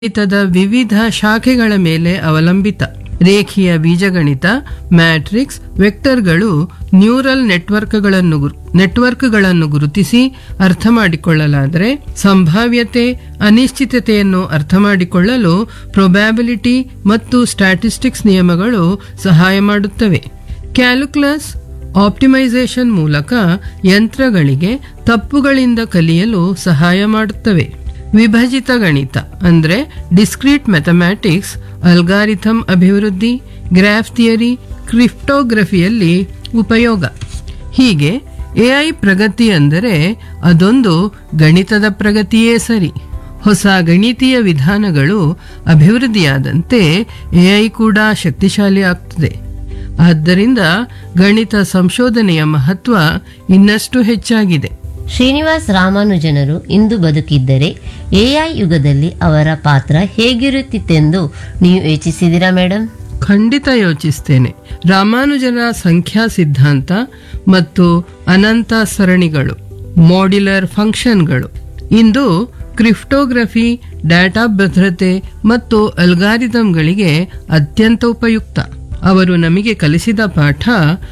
ಗಣಿತದ ವಿವಿಧ ಶಾಖೆಗಳ ಮೇಲೆ ಅವಲಂಬಿತ ರೇಖೀಯ ಬೀಜಗಣಿತ ಮ್ಯಾಟ್ರಿಕ್ಸ್ ವೆಕ್ಟರ್ಗಳು ನ್ಯೂರಲ್ ನೆಟ್ವರ್ಕ್ಗಳನ್ನು ಗುರು- ನೆಟ್ವರ್ಕ್ಗಳನ್ನು ಗುರುತಿಸಿ ಅರ್ಥ ಮಾಡಿಕೊಳ್ಳಲಾದರೆ ಸಂಭಾವ್ಯತೆ ಅನಿಶ್ಚಿತತೆಯನ್ನು ಅರ್ಥ ಮಾಡಿಕೊಳ್ಳಲು ಪ್ರೊಬ್ಯಾಬಿಲಿಟಿ ಮತ್ತು ಸ್ಟ್ಯಾಟಿಸ್ಟಿಕ್ಸ್ ನಿಯಮಗಳು ಸಹಾಯ ಮಾಡುತ್ತವೆ ಕ್ಯಾಲ್ಕುಲಸ್ ಆಪ್ಟಿಮೈಸೇಷನ್ ಮೂಲಕ ಯಂತ್ರಗಳಿಗೆ ತಪ್ಪುಗಳಿಂದ ಕಲಿಯಲು ಸಹಾಯ ಮಾಡುತ್ತವೆ ವಿಭಜಿತ ಗಣಿತ ಅಂದ್ರೆ ಡಿಸ್ಕ್ರೀಟ್ ಮ್ಯಾಥಮ್ಯಾಟಿಕ್ಸ್ ಅಲ್ಗಾರಿಥಮ್ ಅಭಿವೃದ್ಧಿ ಗ್ರಾಫ್ ಥಿಯರಿ ಕ್ರಿಪ್ಟೋಗ್ರಫಿಯಲ್ಲಿ ಉಪಯೋಗ ಹೀಗೆ ಎಐ ಪ್ರಗತಿ ಅಂದರೆ ಅದೊಂದು ಗಣಿತದ ಪ್ರಗತಿಯೇ ಸರಿ ಹೊಸ ಗಣಿತೀಯ ವಿಧಾನಗಳು ಅಭಿವೃದ್ಧಿಯಾದಂತೆ ಎಐ ಕೂಡ ಶಕ್ತಿಶಾಲಿ ಆಗ್ತದೆ ಆದ್ದರಿಂದ ಗಣಿತ ಸಂಶೋಧನೆಯ ಮಹತ್ವ ಇನ್ನಷ್ಟು ಹೆಚ್ಚಾಗಿದೆ ಶ್ರೀನಿವಾಸ್ ರಾಮಾನುಜನರು ಇಂದು ಬದುಕಿದ್ದರೆ ಎಐ ಯುಗದಲ್ಲಿ ಅವರ ಪಾತ್ರ ಹೇಗಿರುತ್ತಿತ್ತೆಂದು ನೀವು ಯೋಚಿಸಿದಿರಾ ಮೇಡಮ್ ಖಂಡಿತ ಯೋಚಿಸ್ತೇನೆ ರಾಮಾನುಜರ ಸಂಖ್ಯಾ ಸಿದ್ಧಾಂತ ಮತ್ತು ಅನಂತ ಸರಣಿಗಳು ಮಾಡ್ಯುಲರ್ ಫಂಕ್ಷನ್ಗಳು ಇಂದು ಕ್ರಿಪ್ಟೋಗ್ರಫಿ ಡಾಟಾ ಭದ್ರತೆ ಮತ್ತು ಅಲ್ಗಾರಿದಮ್ಗಳಿಗೆ ಅತ್ಯಂತ ಉಪಯುಕ್ತ ಅವರು ನಮಗೆ ಕಲಿಸಿದ ಪಾಠ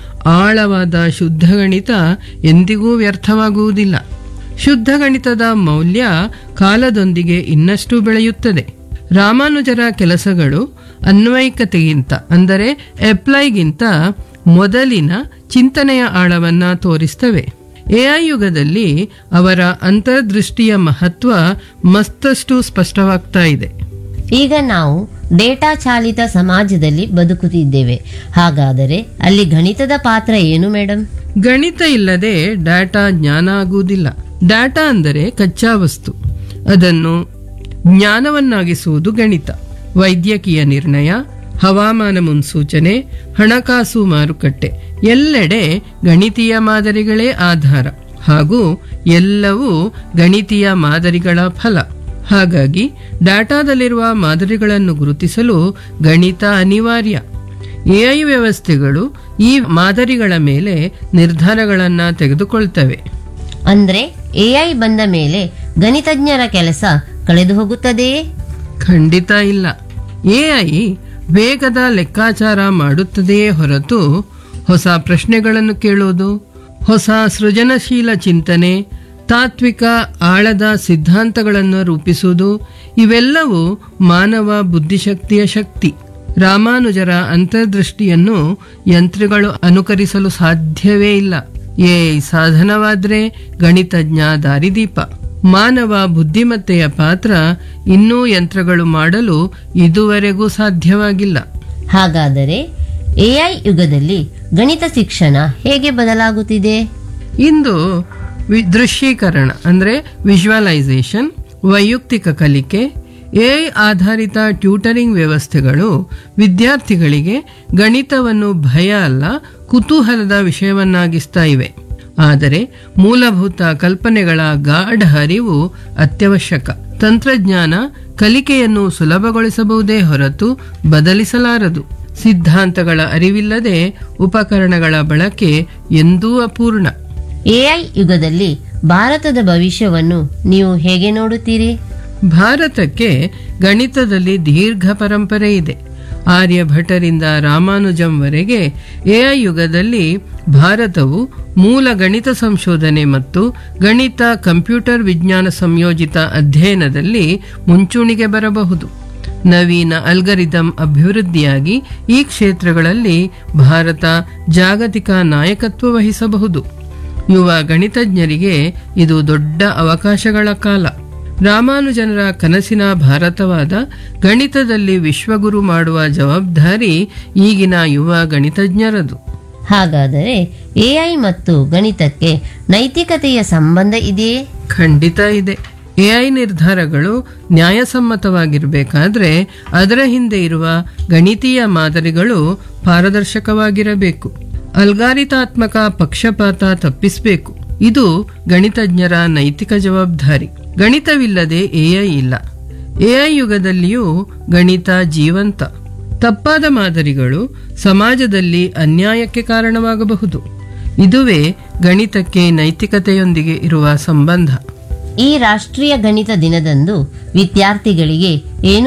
ಆಳವಾದ ಶುದ್ಧ ಗಣಿತ ಎಂದಿಗೂ ವ್ಯರ್ಥವಾಗುವುದಿಲ್ಲ ಶುದ್ಧ ಗಣಿತದ ಮೌಲ್ಯ ಕಾಲದೊಂದಿಗೆ ಇನ್ನಷ್ಟು ಬೆಳೆಯುತ್ತದೆ ರಾಮಾನುಜರ ಕೆಲಸಗಳು ಅನ್ವಯಿಕತೆಗಿಂತ ಅಂದರೆ ಅಪ್ಲೈಗಿಂತ ಮೊದಲಿನ ಚಿಂತನೆಯ ಆಳವನ್ನ ತೋರಿಸ್ತವೆ ಎಐ ಯುಗದಲ್ಲಿ ಅವರ ಅಂತರ್ದೃಷ್ಟಿಯ ಮಹತ್ವ ಮತ್ತಷ್ಟು ಸ್ಪಷ್ಟವಾಗ್ತಾ ಇದೆ ಈಗ ನಾವು ಡೇಟಾ ಚಾಲಿತ ಸಮಾಜದಲ್ಲಿ ಬದುಕುತ್ತಿದ್ದೇವೆ ಹಾಗಾದರೆ ಅಲ್ಲಿ ಗಣಿತದ ಪಾತ್ರ ಏನು ಮೇಡಮ್ ಗಣಿತ ಇಲ್ಲದೆ ಡಾಟಾ ಜ್ಞಾನ ಆಗುವುದಿಲ್ಲ ಡಾಟಾ ಅಂದರೆ ಕಚ್ಚಾ ವಸ್ತು ಅದನ್ನು ಜ್ಞಾನವನ್ನಾಗಿಸುವುದು ಗಣಿತ ವೈದ್ಯಕೀಯ ನಿರ್ಣಯ ಹವಾಮಾನ ಮುನ್ಸೂಚನೆ ಹಣಕಾಸು ಮಾರುಕಟ್ಟೆ ಎಲ್ಲೆಡೆ ಗಣಿತೀಯ ಮಾದರಿಗಳೇ ಆಧಾರ ಹಾಗೂ ಎಲ್ಲವೂ ಗಣಿತೀಯ ಮಾದರಿಗಳ ಫಲ ಹಾಗಾಗಿ ಡಾಟಾದಲ್ಲಿರುವ ಮಾದರಿಗಳನ್ನು ಗುರುತಿಸಲು ಗಣಿತ ಅನಿವಾರ್ಯ ಎಐ ವ್ಯವಸ್ಥೆಗಳು ಈ ಮಾದರಿಗಳ ಮೇಲೆ ನಿರ್ಧಾರಗಳನ್ನು ತೆಗೆದುಕೊಳ್ತವೆ ಅಂದ್ರೆ ಎಐ ಬಂದ ಮೇಲೆ ಗಣಿತಜ್ಞರ ಕೆಲಸ ಕಳೆದು ಹೋಗುತ್ತದೆಯೇ ಖಂಡಿತ ಇಲ್ಲ ಎಐ ವೇಗದ ಲೆಕ್ಕಾಚಾರ ಮಾಡುತ್ತದೆಯೇ ಹೊರತು ಹೊಸ ಪ್ರಶ್ನೆಗಳನ್ನು ಕೇಳೋದು ಹೊಸ ಸೃಜನಶೀಲ ಚಿಂತನೆ ತಾತ್ವಿಕ ಆಳದ ಸಿದ್ಧಾಂತಗಳನ್ನು ರೂಪಿಸುವುದು ಇವೆಲ್ಲವೂ ಮಾನವ ಬುದ್ಧಿಶಕ್ತಿಯ ಶಕ್ತಿ ರಾಮಾನುಜರ ಅಂತರ್ದೃಷ್ಟಿಯನ್ನು ಯಂತ್ರಗಳು ಅನುಕರಿಸಲು ಸಾಧ್ಯವೇ ಇಲ್ಲ ಎಐ ಸಾಧನವಾದ್ರೆ ಗಣಿತಜ್ಞ ದಾರಿದೀಪ ಮಾನವ ಬುದ್ಧಿಮತ್ತೆಯ ಪಾತ್ರ ಇನ್ನೂ ಯಂತ್ರಗಳು ಮಾಡಲು ಇದುವರೆಗೂ ಸಾಧ್ಯವಾಗಿಲ್ಲ ಹಾಗಾದರೆ ಎಐ ಯುಗದಲ್ಲಿ ಗಣಿತ ಶಿಕ್ಷಣ ಹೇಗೆ ಬದಲಾಗುತ್ತಿದೆ ಇಂದು ವಿ- ದೃಶ್ಯೀಕರಣ ಅಂದ್ರೆ ವಿಜುವಲೈಸೇಷನ್ ವೈಯಕ್ತಿಕ ಕಲಿಕೆ ಎಐ ಆಧಾರಿತ ಟ್ಯೂಟರಿಂಗ್ ವ್ಯವಸ್ಥೆಗಳು ವಿದ್ಯಾರ್ಥಿಗಳಿಗೆ ಗಣಿತವನ್ನು ಭಯ ಅಲ್ಲ ಕುತೂಹಲದ ವಿಷಯವನ್ನಾಗಿಸ್ತಾ ಇವೆ ಆದರೆ ಮೂಲಭೂತ ಕಲ್ಪನೆಗಳ ಗಾಢ ಅರಿವು ಅತ್ಯವಶ್ಯಕ ತಂತ್ರಜ್ಞಾನ ಕಲಿಕೆಯನ್ನು ಸುಲಭಗೊಳಿಸಬಹುದೇ ಹೊರತು ಬದಲಿಸಲಾರದು ಸಿದ್ಧಾಂತಗಳ ಅರಿವಿಲ್ಲದೆ ಉಪಕರಣಗಳ ಬಳಕೆ ಎಂದೂ ಅಪೂರ್ಣ ಎಐ ಯುಗದಲ್ಲಿ ಭಾರತದ ಭವಿಷ್ಯವನ್ನು ನೀವು ಹೇಗೆ ನೋಡುತ್ತೀರಿ ಭಾರತಕ್ಕೆ ಗಣಿತದಲ್ಲಿ ದೀರ್ಘ ಪರಂಪರೆ ಇದೆ ಆರ್ಯಭಟರಿಂದ ರಾಮಾನುಜಂವರೆಗೆ ಎಐ ಯುಗದಲ್ಲಿ ಭಾರತವು ಮೂಲ ಗಣಿತ ಸಂಶೋಧನೆ ಮತ್ತು ಗಣಿತ ಕಂಪ್ಯೂಟರ್ ವಿಜ್ಞಾನ ಸಂಯೋಜಿತ ಅಧ್ಯಯನದಲ್ಲಿ ಮುಂಚೂಣಿಗೆ ಬರಬಹುದು ನವೀನ ಅಲ್ಗರಿದಮ್ ಅಭಿವೃದ್ಧಿಯಾಗಿ ಈ ಕ್ಷೇತ್ರಗಳಲ್ಲಿ ಭಾರತ ಜಾಗತಿಕ ನಾಯಕತ್ವ ವಹಿಸಬಹುದು ಯುವ ಗಣಿತಜ್ಞರಿಗೆ ಇದು ದೊಡ್ಡ ಅವಕಾಶಗಳ ಕಾಲ ರಾಮಾನುಜನರ ಕನಸಿನ ಭಾರತವಾದ ಗಣಿತದಲ್ಲಿ ವಿಶ್ವಗುರು ಮಾಡುವ ಜವಾಬ್ದಾರಿ ಈಗಿನ ಯುವ ಗಣಿತಜ್ಞರದು ಹಾಗಾದರೆ ಎಐ ಮತ್ತು ಗಣಿತಕ್ಕೆ ನೈತಿಕತೆಯ ಸಂಬಂಧ ಇದೆಯೇ ಖಂಡಿತ ಇದೆ ಎಐ ನಿರ್ಧಾರಗಳು ನ್ಯಾಯಸಮ್ಮತವಾಗಿರಬೇಕಾದ್ರೆ ಅದರ ಹಿಂದೆ ಇರುವ ಗಣಿತೀಯ ಮಾದರಿಗಳು ಪಾರದರ್ಶಕವಾಗಿರಬೇಕು ಅಲ್ಗಾರಿತಾತ್ಮಕ ಪಕ್ಷಪಾತ ತಪ್ಪಿಸಬೇಕು ಇದು ಗಣಿತಜ್ಞರ ನೈತಿಕ ಜವಾಬ್ದಾರಿ ಗಣಿತವಿಲ್ಲದೆ ಎಐ ಇಲ್ಲ ಎಐ ಯುಗದಲ್ಲಿಯೂ ಗಣಿತ ಜೀವಂತ ತಪ್ಪಾದ ಮಾದರಿಗಳು ಸಮಾಜದಲ್ಲಿ ಅನ್ಯಾಯಕ್ಕೆ ಕಾರಣವಾಗಬಹುದು ಇದುವೇ ಗಣಿತಕ್ಕೆ ನೈತಿಕತೆಯೊಂದಿಗೆ ಇರುವ ಸಂಬಂಧ ಈ ರಾಷ್ಟ್ರೀಯ ಗಣಿತ ದಿನದಂದು ವಿದ್ಯಾರ್ಥಿಗಳಿಗೆ ಏನು